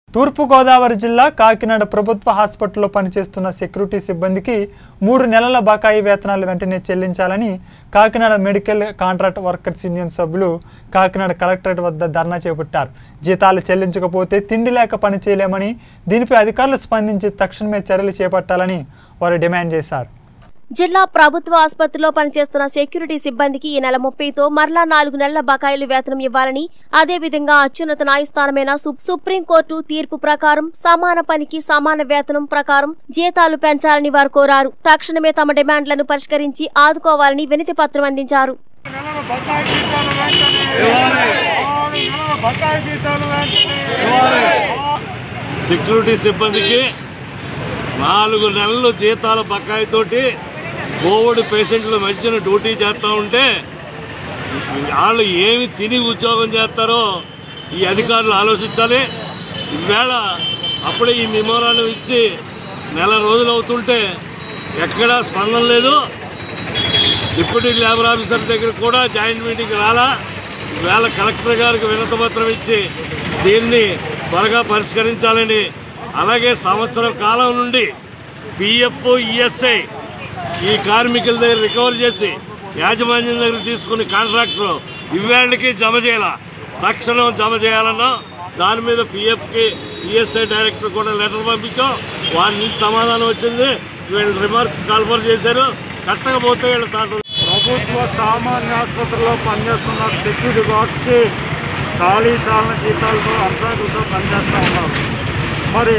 తూర్పుగోదావరి జిల్లా కాకినాడ ప్రభుత్వ హాస్పిటల్లో పనిచేస్తున్న సెక్యూరిటీ సిబ్బందికి మూడు నెలల బకాయి వేతనాలు వెంటనే చెల్లించాలని Kakinada medical contract workers union సభ్యులు కాకినాడ కలెక్టరేట్ వద్ద ధర్నా చేపట్టారు జీతాలు చెల్లించకపోతే తిండి లేక పని చేయలేమని దీనిపై అధికారులు స్పందించి తక్షణమే చర్యలు చేపట్టాలని వారు డిమాండ్ చేశారు జిల్లా ప్రభుత్వ ఆసుపత్రిలో పనిచేస్తున్న సెక్యూరిటీ సిబ్బందికి ఈ నెల ముప్పైతో మరలా నాలుగు నెలల బకాయిలు వేతనం ఇవ్వాలని అదేవిధంగా అత్యున్నత న్యాయస్థానమైన సు- సుప్రీంకోర్టు తీర్పు ప్రకారం సమాన పనికి సమాన వేతనం ప్రకారం జీతాలు పెంచాలని వారు కోరారు తక్షణమే తమ డిమాండ్లను పరిష్కరించి ఆదుకోవాలని వినతి పత్రం అందించారు నెలల బకాయి జీతాలు వెంటనే ఆరు నెలల బకాయి జీతాలు వెంటనే సెక్యూరిటీ సిబ్బందికి నాలుగు నెలలు జీతాల బకాయితోటి కోవిడ్ పేషెంట్ల మధ్యన డ్యూటీ చేస్తూ ఉంటే వాళ్ళు ఏమి తిని ఉద్యోగం చేస్తారో ఈ అధికారులు ఆలోచించాలి ఈవేళ అప్పుడే ఈ మెమోరాండం ఇచ్చి నెల రోజులు అవుతుంటే ఎక్కడా స్పందన లేదు డిప్యూటీ లేబర్ ఆఫీసర్ దగ్గర కూడా జాయింట్ మీటింగ్ రాలా వేళ కలెక్టర్ గారికి వినతపత్రం ఇచ్చి దీన్ని త్వరగా పరిష్కరించాలని అలాగే సంవత్సరం కాలం నుండి పిఎఫ్ ఈఎస్ఐ ఈ కార్మికుల దగ్గర రికవర్ చేసి యాజమాన్యం దగ్గర తీసుకుని కాంట్రాక్టర్ ఇవేళ్ళకి జమ చేయాల తక్షణం జమ చేయాలన్నా దాని మీద పిఎఫ్కి ఈఎస్ఐ డైరెక్టర్ కూడా లెటర్ పంపించాం వారి నుంచి సమాధానం వచ్చింది వీళ్ళు రిమార్క్స్ కాల్ఫర్ చేశారు కట్టకపోతే వీళ్ళు తాట ప్రభుత్వ సామాన్య ఆసుపత్రిలో పనిచేస్తున్న సెక్యూరిటీ గార్డ్స్కి ఖాళీ చాలన జీతాలతో అర్ధాకులతో పనిచేస్తూ ఉన్నారు మరి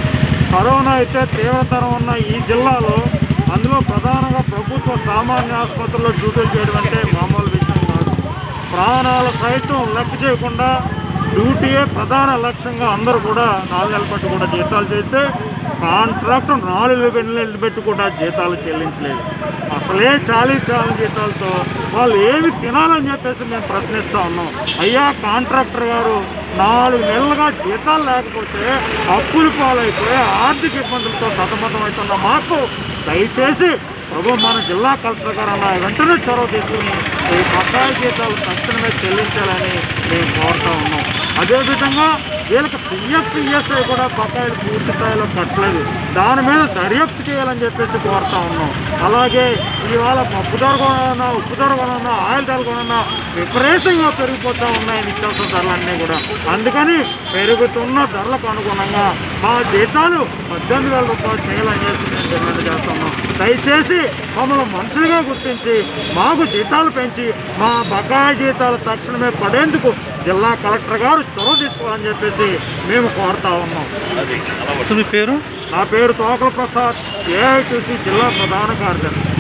కరోనా అయితే తీవ్రతరం ఉన్న ఈ జిల్లాలో అందులో ప్రధానంగా ప్రభుత్వ సామాన్య ఆసుపత్రిలో డ్యూటీలు చేయడం అంటే మామూలు విషయం కాదు ప్రాణాలు సైతం లెక్క చేయకుండా డ్యూటీయే ప్రధాన లక్ష్యంగా అందరూ కూడా నాలుగు నెలల పట్టు కూడా జీతాలు చేస్తే కాంట్రాక్ట్ నాలుగు నెలలు పెట్టి కూడా జీతాలు చెల్లించలేదు అసలే చాలీ చాలని జీతాలతో వాళ్ళు ఏమి తినాలని చెప్పేసి మేము ప్రశ్నిస్తూ ఉన్నాం అయ్యా కాంట్రాక్టర్ గారు నాలుగు నెలలుగా జీతాలు లేకపోతే అప్పులు పాలైపోయి ఆర్థిక ఇబ్బందులతో సతమతమవుతున్న మాకు దయచేసి ప్రభు మన జిల్లా కలెక్టర్ గారు అన్న వెంటనే చొరవ తీసుకుని ఈ బకాయి జీతాలు తక్షణమే చెల్లించాలని మేము కోరుతా ఉన్నాం అదేవిధంగా వీళ్ళకి పిఎఫ్ ఈఎస్ఐ కూడా బకాయిలు పూర్తి స్థాయిలో కట్టలేదు దాని మీద దర్యాప్తు చేయాలని చెప్పేసి కోరుతా ఉన్నాం అలాగే ఇవాళ పప్పు ధర కొనన్నా ఉప్పు ధర కొనన్నా ఆయిల్ ధర కొనన్నా విపరీతంగా పెరిగిపోతూ ఉన్నాయి నిత్యావసర ధరలన్నీ కూడా అందుకని పెరుగుతున్న ధరలకు అనుగుణంగా మా జీతాలు పద్దెనిమిది వేల రూపాయలు చేయాలని చెప్పి మేము డిమాండ్ చేస్తున్నాం దయచేసి మమ్మల్ని మనుషులుగా గుర్తించి మాకు జీతాలు పెంచి మా బకాయి జీతాలు తక్షణమే పడేందుకు జిల్లా కలెక్టర్ గారు చొరవ తీసుకోవాలని చెప్పేసి మేము కోరుతా ఉన్నాం మీ పేరు నా పేరు తోకల ప్రసాద్ ఏఐటీసీ జిల్లా ప్రధాన కార్యదర్శి